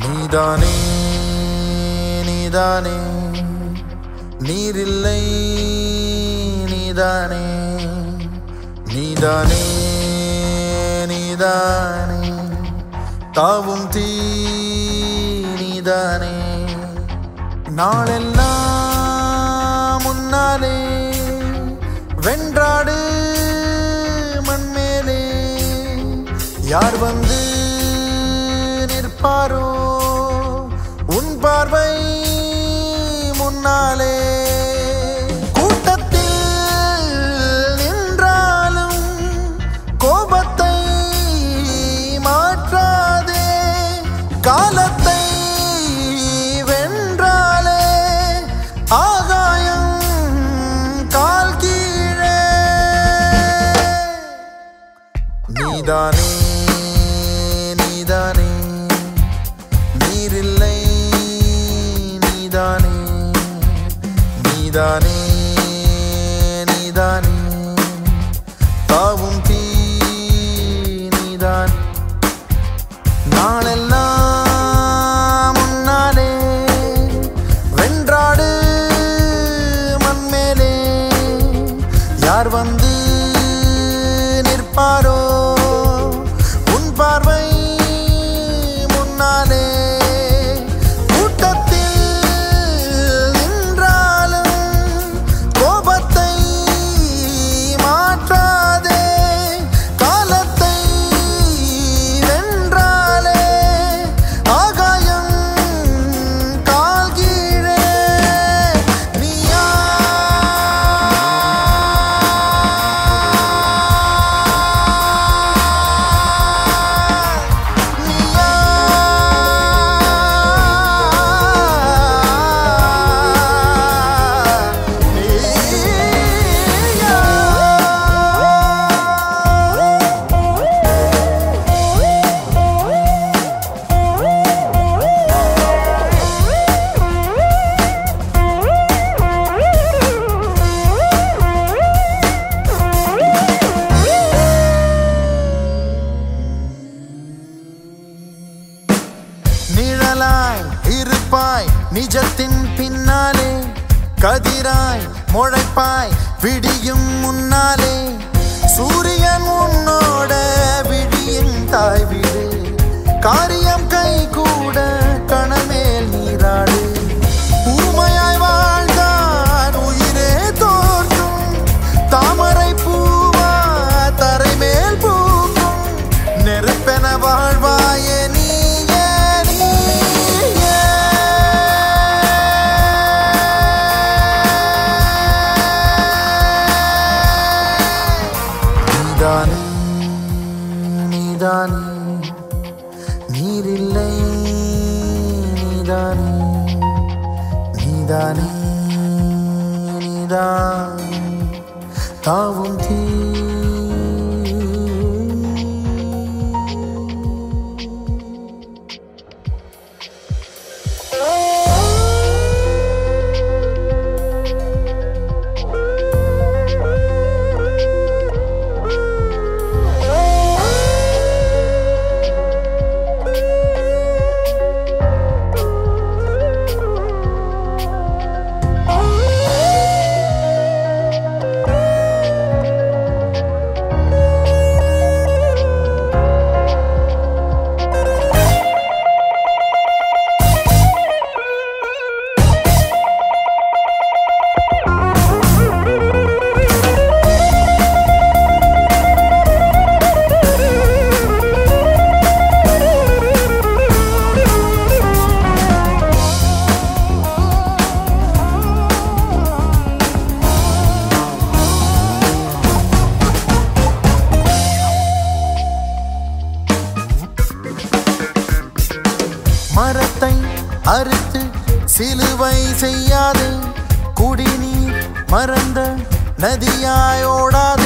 நீதானே நீதானே நீரில்லை நீதானே நீதானே நீதானே தாவும் தீ நீதானே நாளெல்லாம் முன்னாலே வென்றாடு மண்மேலே யார் வந்து நிற்பாரோ உன் பார்வை முன்னாலே கூட்டத்தில் நின்றாலும் கோபத்தை மாற்றாதே காலத்தை வென்றாலே ஆகாயம் கால் கீழே நீதானே நீதானே நீரில்லை நீதானே நீதானே நீதானே தாவும் தீ நீதான் நாளெல்லாம் முன்னாலே வென்றாடு மண்மேலே யார் வந்து நிற்பாரோ உன் பார்வை முன்னாலே கூட்டத்தில் நின்றாலும் கோபத்தை மாற்றாதே காலத்தை வென்றாலே ஆகாயம் கால் கீழே நீயா நீயா நிழலாய் இருப்பாய் நிஜத்தின் பின்னாலே கதிராய் முளைப்பாய் விடியும் முன்னாலே சூரியன் உன்னோட விடியும் தாய் வீடு காரியம் கை கூட கணமேல் நீராடு ஊமையாய் வாழ்ந்தான் உயிரே தோற்றும் தாமரை பூவா தரை மேல் பூக்கும் நெருப்பென வாழ்வாயே நீயே நீயே நீதானே நீதானே நீரில்லை நீதானே நீதானே நீதானே தாவும் தீ மரத்தை அறுத்து சிலுவை செய்யாதே குடிநீர் மறந்த நதியாய் ஓடாதே